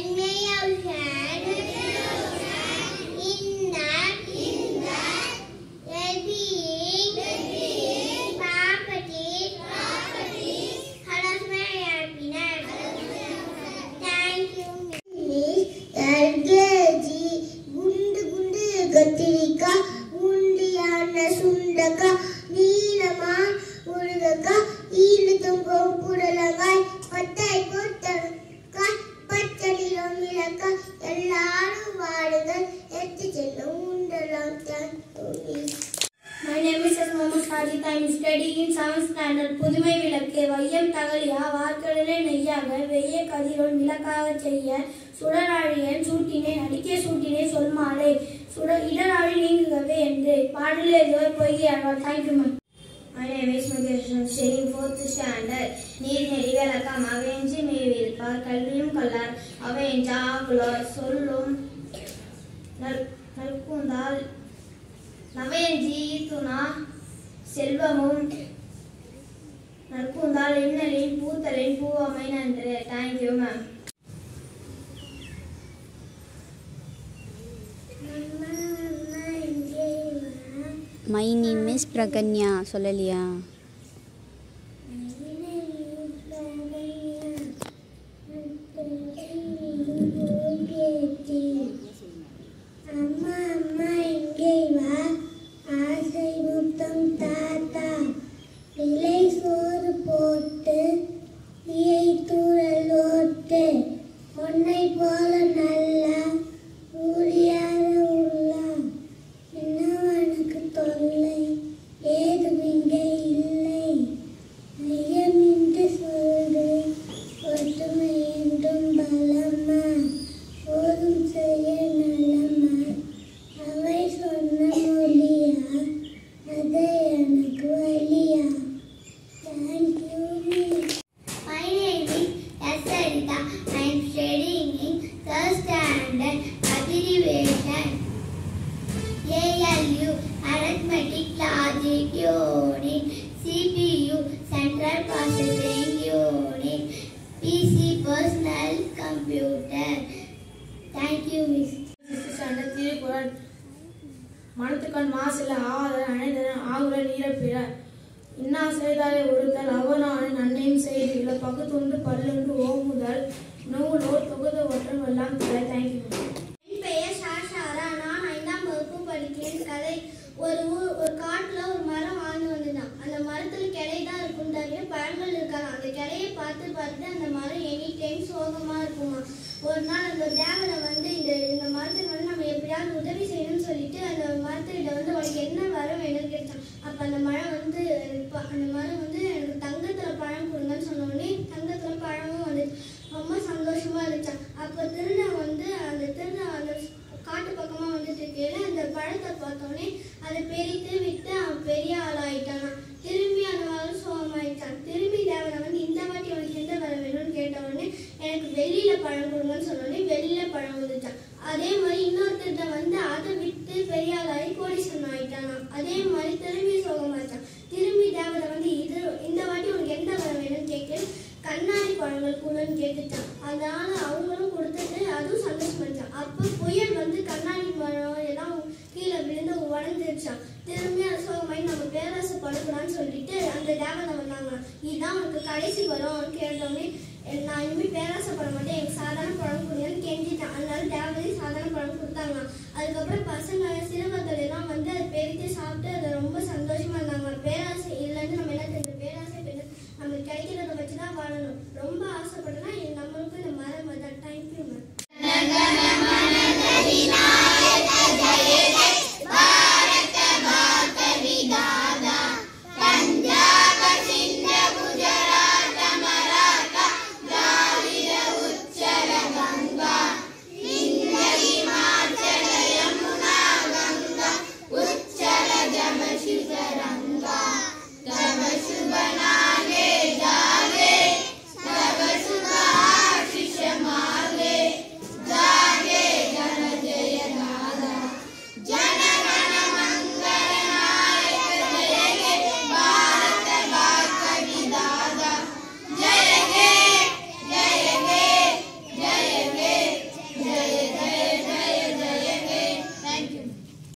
When we ocean, in that, in that, well-being, well-being, property, property, harassment and happiness. Thank you, Miss. LKG குண்டு குண்டு கத்திரிக்காய் குண்டியான சுண்டக்கா நீளமா முருகக்கா ஈழுத்தும் குடலங்காய் பட்டை கொட்டக்காய் பச்சடியும் இலக்காய் எல்லாரும் வாடுங்கள் எட்டு செல்லும் உண்டலாம் தான் My name is S. Mohammed Sajid. I am studying in 7th standard. புதுமை விளக்கு வையம் தகலியா வார்க்கடலே நெய்யாக வெய்ய கதிரோன் விளக்காக செய்ய சுடராழியன் சூட்டினேன் அடிக்க சூட்டினே சொல்மாலை சுட இடராழி நீங்குகவே என்று பாடலே ஏதோ Poigai Alvar thank you ma'am My name is Mukesh. studying fourth standard. நீர் நெறி விளக்கம் அவையஞ்சி மேவிருப்பார் கல்வியும் கல்லார் அவையஞ்சா ஆகுலார் சொல்லும் நல் நல்குந்தால் நவையஞ்சி துணா செல்வமும் நற்குந்தால் இன்னலின் பூத்தலின் பூவமை நன்று thank you ma'am my name is Pragnya சொல்லலையா அம்மா அம்மா இங்கே வா ஆசை முத்தம் தாத்தா இலை சோறு போட்டு இயை தூரல் ஓட்டு உன்னை போல நல்லா ஊழியார உள்ளா என்னவனுக்கு தொல்லை ஏதும் இங்கே இல்லை ஐயமின்றி சொல்றேன் ஒற்றுமை என்றும் பலமா போதும் செய்ய நலமா அவை சொன்ன மொழியா அது எனக்கு வழியா thank you My name is Yasarita. I am studying in third standard abbreviation. ALU Arithmetic Logic Unit CPU Central Processing Unit PC Personal Computer. Thank you, Miss. Standard Thirukkural மனத்துக்கண் மாசில ஆதல் அனைதன் ஆகுல நீரப்பிற இன்னா செய்தாலே ஒருத்தல் அவனான நன்மையும் செய்திகள பகுத்துண்டு பல்லுண்டு ஓமுதல் நூலோர் தொகுத ஒற்றன் எல்லாம் தலை தேங்க்யூ என் பெயர் ஷாஷாரா நான் ஐந்தாம் வகுப்பு படிக்கிறேன் கதை ஒரு ஊர் ஒரு காட்டுல ஒரு மரம் வாழ்ந்து வந்துதான் அந்த மரத்துல கிளை தான் இருக்கும் தவிர பழங்கள் இருக்காது அந்த கிளையை பார்த்து பார்த்து அந்த மரம் எனி டைம் சோகமா இருக்குமா ஒரு நாள் அந்த தேவதை வந்து இந்த இந்த மரத்துக்கு வந்து நம்ம எப்படியாவது உதவி செய்யணும்னு சொல்லிட்டு அந்த மரத்துக்கிட்ட வந்து உனக்கு என்ன வரம் வேணும்னு கேட்டான் அப்ப அந்த மரம் வந்து எனக்கு ப- அந்த மரம் வந்து எனக்கு தங்கத்துல பழம் கொடுங்கன்னு சொன்ன உடனே தங்கத்துல பழமும் வந்துச்சு ரொம்ப சந்தோஷமா இருந்துச்சான் அப்ப திருடன் வந்து அந்த திருடன் அந்த காட்டு பக்கமா வந்துட்டு இருக்கையில அந்த பழத்தை பார்த்தோன்னே அதை பெரித்து விட்டு அவன் பெரிய ஆளாயிட்டானா திரும்பி அந்த மரம் சோகமாயிட்டான் திரும்பி தேவனை வந்து இந்த வாட்டி அவனுக்கு எந்த வர வேணும்னு கேட்ட உடனே எனக்கு வெளியில பழம் கொடுங்கன்னு சொன்ன உடனே வெளியில பழம் வந்துச்சான் அதே மாதிரி இன்னொருத்தர்கிட்ட வந்து அதை விட்டு பெரிய ஆளாகி கோடீஸ்வரன் ஆயிட்டானா அதே மாதிரி திரும்பி சோகமாயிட்டான் திரும்பி தேவதை வந்து இது இந்த வாட்டி உனக்கு எந்த வர வேணும்னு கேட்க கண்ணாடி பழங்கள் கூடன்னு கேட்டுட்டான் அதனால அவங்களும் கொடுத்துட்டு அதுவும் சந்தோஷமாச்சான் அப்போ புயல் வந்து கண்ணாடி மரம் எல்லாம் கீழே விழுந்து உடஞ்சிருச்சான் திரும்பி அது சோகமாயி நம்ம பேராசை படக்கூடாதுன்னு சொல்லிட்டு அந்த தேவதை வந்தாங்க இதுதான் உனக்கு கடைசி வரும் கேட்டோடனே நான் இனிமேல் பேராசைப்பட மாட்டேன் எனக்கு சாதாரண பழம் கொடுங்கன்னு கெஞ்சிட்டான் அதனால தேவதை சாதாரண பழம் கொடுத்தாங்க அதுக்கப்புறம் பசங்க சிறுவர்கள் எல்லாம் வந்து அதை பெருத்து சாப்பிட்டு அதை